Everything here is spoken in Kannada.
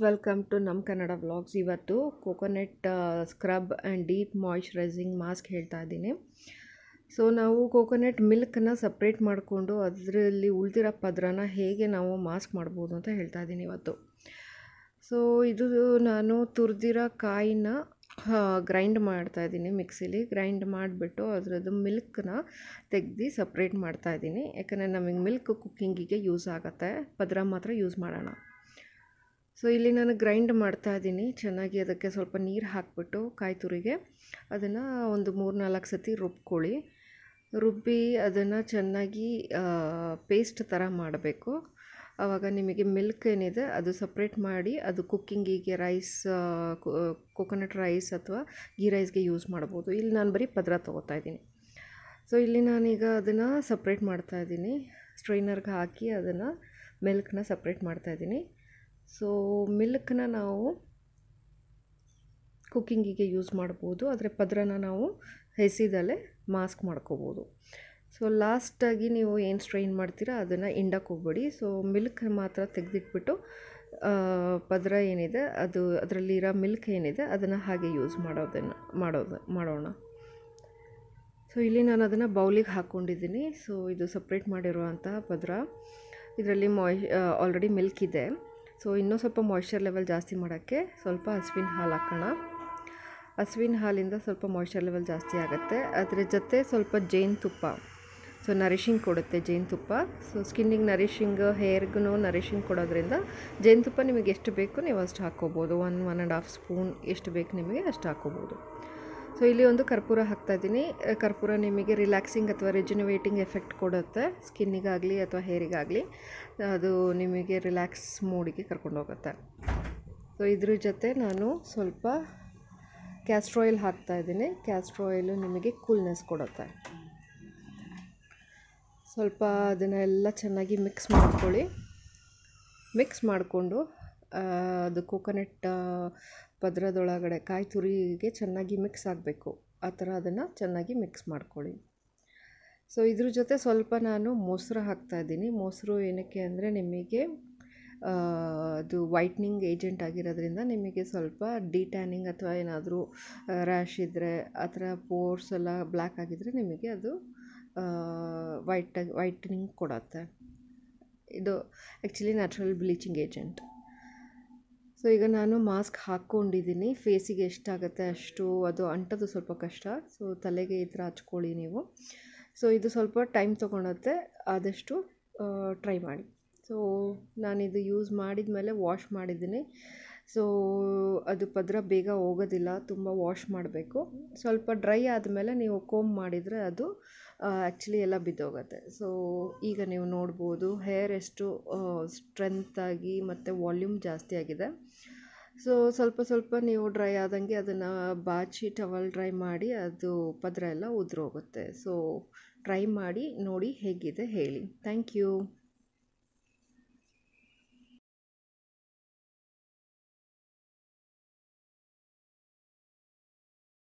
ವೆಲ್ಕಮ್ ಟು ನಮ್ಮ ಕನ್ನಡ ವ್ಲಾಗ್ಸ್ ಇವತ್ತು coconut scrub and deep moisturising mask ಹೇಳ್ತಾ ಇದ್ದೀನಿ ಸೊ ನಾವು ಕೋಕೋನಟ್ ಮಿಲ್ಕನ್ನ ಸಪ್ರೇಟ್ ಮಾಡಿಕೊಂಡು ಅದರಲ್ಲಿ ಉಳಿದಿರೋ ಪದರನ ಹೇಗೆ ನಾವು ಮಾಸ್ಕ್ ಮಾಡ್ಬೋದು ಅಂತ ಹೇಳ್ತಾ ಇದ್ದೀನಿ ಇವತ್ತು ಸೊ ಇದು ನಾನು ತುರಿದಿರೋ ಕಾಯಿನ ಗ್ರೈಂಡ್ ಮಾಡ್ತಾ ಇದ್ದೀನಿ ಮಿಕ್ಸಿಲಿ ಗ್ರೈಂಡ್ ಮಾಡಿಬಿಟ್ಟು ಅದರದ್ದು ಮಿಲ್ಕ್ನ ತೆಗ್ದು ಸಪ್ರೇಟ್ ಮಾಡ್ತಾ ಇದ್ದೀನಿ ಯಾಕಂದರೆ ನಮಗೆ ಮಿಲ್ಕ್ ಕುಕ್ಕಿಂಗಿಗೆ ಯೂಸ್ ಆಗುತ್ತೆ ಪದರ ಮಾತ್ರ ಯೂಸ್ ಮಾಡೋಣ ಸೊ ಇಲ್ಲಿ ನಾನು ಗ್ರೈಂಡ್ ಮಾಡ್ತಾ ಇದ್ದೀನಿ ಚೆನ್ನಾಗಿ ಅದಕ್ಕೆ ಸ್ವಲ್ಪ ನೀರು ಹಾಕಿಬಿಟ್ಟು ಕಾಯಿ ತುರಿಗೆ ಅದನ್ನು ಒಂದು ಮೂರು ನಾಲ್ಕು ಸತಿ ರುಬ್ಕೊಳ್ಳಿ ರುಬ್ಬಿ ಅದನ್ನು ಚೆನ್ನಾಗಿ ಪೇಸ್ಟ್ ಥರ ಮಾಡಬೇಕು ಆವಾಗ ನಿಮಗೆ ಮಿಲ್ಕ್ ಏನಿದೆ ಅದು ಸಪ್ರೇಟ್ ಮಾಡಿ ಅದು ಕುಕ್ಕಿಂಗಿಗೆ ರೈಸ್ ಕೊಕೊನಟ್ ರೈಸ್ ಅಥವಾ ಗೀ ರೈಸ್ಗೆ ಯೂಸ್ ಮಾಡ್ಬೋದು ಇಲ್ಲಿ ನಾನು ಬರೀ ಪದರ ತೊಗೋತಾ ಇದ್ದೀನಿ ಸೊ ಇಲ್ಲಿ ನಾನೀಗ ಅದನ್ನು ಸಪ್ರೇಟ್ ಮಾಡ್ತಾ ಇದ್ದೀನಿ ಸ್ಟ್ರೈನರ್ಗೆ ಹಾಕಿ ಅದನ್ನು ಮಿಲ್ಕ್ನ ಸಪ್ರೇಟ್ ಮಾಡ್ತಾ ಇದ್ದೀನಿ ಸೊ ಮಿಲ್ಕ್ನ ನಾವು ಕುಕ್ಕಿಂಗಿಗೆ ಯೂಸ್ ಮಾಡ್ಬೋದು ಆದರೆ ಪದರನ ನಾವು ಹೆಸಿದಲ್ಲೇ ಮಾಸ್ಕ್ ಮಾಡ್ಕೋಬೋದು ಸೊ ಲಾಸ್ಟಾಗಿ ನೀವು ಏನು ಸ್ಟ್ರೈನ್ ಮಾಡ್ತೀರಾ ಅದನ್ನು ಹಿಂಡಕ್ಕೆ ಹೋಗ್ಬೇಡಿ ಸೊ ಮಿಲ್ಕ್ ಮಾತ್ರ ತೆಗೆದಿಟ್ಬಿಟ್ಟು ಪದರ ಏನಿದೆ ಅದು ಅದರಲ್ಲಿರೋ ಮಿಲ್ಕ್ ಏನಿದೆ ಅದನ್ನು ಹಾಗೆ ಯೂಸ್ ಮಾಡೋದನ್ನು ಮಾಡೋದು ಮಾಡೋಣ ಸೊ ಇಲ್ಲಿ ನಾನು ಅದನ್ನು ಬೌಲಿಗೆ ಹಾಕ್ಕೊಂಡಿದ್ದೀನಿ ಸೊ ಇದು ಸಪ್ರೇಟ್ ಮಾಡಿರುವಂತಹ ಪದರ ಇದರಲ್ಲಿ ಮಾಯ್ ಆಲ್ರೆಡಿ ಮಿಲ್ಕ್ ಇದೆ ಸೊ ಇನ್ನೂ ಸ್ವಲ್ಪ ಮಾಯ್ಶ್ಚರ್ ಲೆವೆಲ್ ಜಾಸ್ತಿ ಮಾಡೋಕ್ಕೆ ಸ್ವಲ್ಪ ಹಸುವಿನ ಹಾಲು ಹಾಕೋಣ ಹಸುವಿನ ಹಾಲಿಂದ ಸ್ವಲ್ಪ ಮಾಯ್ಶ್ಚರ್ ಲೆವೆಲ್ ಜಾಸ್ತಿ ಆಗುತ್ತೆ ಅದರ ಜೊತೆ ಸ್ವಲ್ಪ ಜೇನುತುಪ್ಪ ಸೊ ನರಿಶಿಂಗ್ ಕೊಡುತ್ತೆ ಜೇನುತುಪ್ಪ ಸೊ ಸ್ಕಿನ್ನಿಗೆ ನರಿಶಿಂಗ್ ಹೇರ್ಗೂ ನರಿಶಿಂಗ್ ಕೊಡೋದ್ರಿಂದ ಜೇನುತುಪ್ಪ ನಿಮಗೆ ಎಷ್ಟು ಬೇಕು ನೀವು ಅಷ್ಟು ಹಾಕ್ಕೋಬೋದು one one and half spoon ಎಷ್ಟು ಬೇಕು ನಿಮಗೆ ಅಷ್ಟು ಹಾಕ್ಕೋಬೋದು ಸೊ ಇಲ್ಲಿ ಒಂದು ಕರ್ಪೂರ ಹಾಕ್ತಾಯಿದ್ದೀನಿ ಕರ್ಪೂರ ನಿಮಗೆ ರಿಲ್ಯಾಕ್ಸಿಂಗ್ ಅಥವಾ ರೆಜಿನವೇಟಿಂಗ್ ಎಫೆಕ್ಟ್ ಕೊಡುತ್ತೆ ಸ್ಕಿನ್ನಿಗಾಗಲಿ ಅಥವಾ ಹೇರಿಗಾಗಲಿ ಅದು ನಿಮಗೆ ರಿಲ್ಯಾಕ್ಸ್ ಮೂಡಿಗೆ ಕರ್ಕೊಂಡು ಹೋಗುತ್ತೆ ಸೊ ಇದ್ರ ಜೊತೆ ನಾನು ಸ್ವಲ್ಪ ಕ್ಯಾಸ್ಟ್ರಾಯಿಲ್ ಹಾಕ್ತಾಯಿದ್ದೀನಿ ಕ್ಯಾಸ್ಟ್ರಾಯಿಲು ನಿಮಗೆ ಕೂಲ್ನೆಸ್ ಕೊಡುತ್ತೆ ಸ್ವಲ್ಪ ಅದನ್ನೆಲ್ಲ ಚೆನ್ನಾಗಿ ಮಿಕ್ಸ್ ಮಾಡ್ಕೊಳ್ಳಿ ಮಿಕ್ಸ್ ಮಾಡಿಕೊಂಡು ಅದು ಕೋಕೋನಟ್ ಪದರದೊಳಗಡೆ ಕಾಯಿ ತುರಿಗೆ ಚೆನ್ನಾಗಿ ಮಿಕ್ಸ್ ಆಗಬೇಕು ಆ ಥರ ಅದನ್ನು ಚೆನ್ನಾಗಿ ಮಿಕ್ಸ್ ಮಾಡ್ಕೊಳ್ಳಿ ಸೊ ಇದ್ರ ಜೊತೆ ಸ್ವಲ್ಪ ನಾನು ಮೊಸರು ಹಾಕ್ತಾಯಿದ್ದೀನಿ ಮೊಸರು ಏನಕ್ಕೆ ಅಂದರೆ ನಿಮಗೆ ಅದು ವೈಟ್ನಿಂಗ್ ಏಜೆಂಟ್ ಆಗಿರೋದ್ರಿಂದ ನಿಮಗೆ ಸ್ವಲ್ಪ ಡಿಟ್ಯಾನಿಂಗ್ ಅಥವಾ ಏನಾದರೂ ರ್ಯಾಶ್ ಇದ್ದರೆ ಆ ಥರ ಪೋರ್ಸ್ ಎಲ್ಲ ಬ್ಲ್ಯಾಕ್ ಆಗಿದ್ದರೆ ನಿಮಗೆ ಅದು ವೈಟಾಗಿ ವೈಟ್ನಿಂಗ್ ಕೊಡತ್ತೆ ಇದು actually natural bleaching agent so ಈಗ ನಾನು ಮಾಸ್ಕ್ ಹಾಕ್ಕೊಂಡಿದ್ದೀನಿ ಫೇಸಿಗೆ ಎಷ್ಟಾಗುತ್ತೆ ಅಷ್ಟು ಅದು ಅಂಟೋದು ಸ್ವಲ್ಪ ಕಷ್ಟ ಸೊ ತಲೆಗೆ ಈ ಥರ ಹಚ್ಕೊಳ್ಳಿ ನೀವು ಸೊ ಇದು ಸ್ವಲ್ಪ ಟೈಮ್ ತೊಗೊಳತ್ತೆ ಆದಷ್ಟು ಟ್ರೈ ಮಾಡಿ ಸೊ ನಾನಿದು ಯೂಸ್ ಮಾಡಿದ ಮೇಲೆ ವಾಶ್ ಮಾಡಿದ್ದೀನಿ ಸೊ ಅದು ಪದರ ಬೇಗ ಹೋಗೋದಿಲ್ಲ ತುಂಬ ವಾಶ್ ಮಾಡಬೇಕು ಸ್ವಲ್ಪ ಡ್ರೈ ಆದಮೇಲೆ ನೀವು ಕೋಮ್ ಮಾಡಿದರೆ ಅದು ಆ್ಯಕ್ಚುಲಿ ಎಲ್ಲ ಬಿದ್ದೋಗುತ್ತೆ ಸೊ ಈಗ ನೀವು ನೋಡ್ಬೋದು ಹೇರ್ ಎಷ್ಟು ಸ್ಟ್ರೆಂತಾಗಿ ಮತ್ತು ವಾಲ್ಯೂಮ್ ಜಾಸ್ತಿ ಆಗಿದೆ ಸೊ ಸ್ವಲ್ಪ ಸ್ವಲ್ಪ ನೀವು ಡ್ರೈ ಆದಂಗೆ ಅದನ್ನು ಬಾಚಿ ಟವಲ್ ಡ್ರೈ ಮಾಡಿ ಅದು ಪದರ ಎಲ್ಲ ಉದುರೋಗುತ್ತೆ ಸೊ ಟ್ರೈ ಮಾಡಿ ನೋಡಿ ಹೇಗಿದೆ ಹೇಳಿ ಥ್ಯಾಂಕ್ ಯು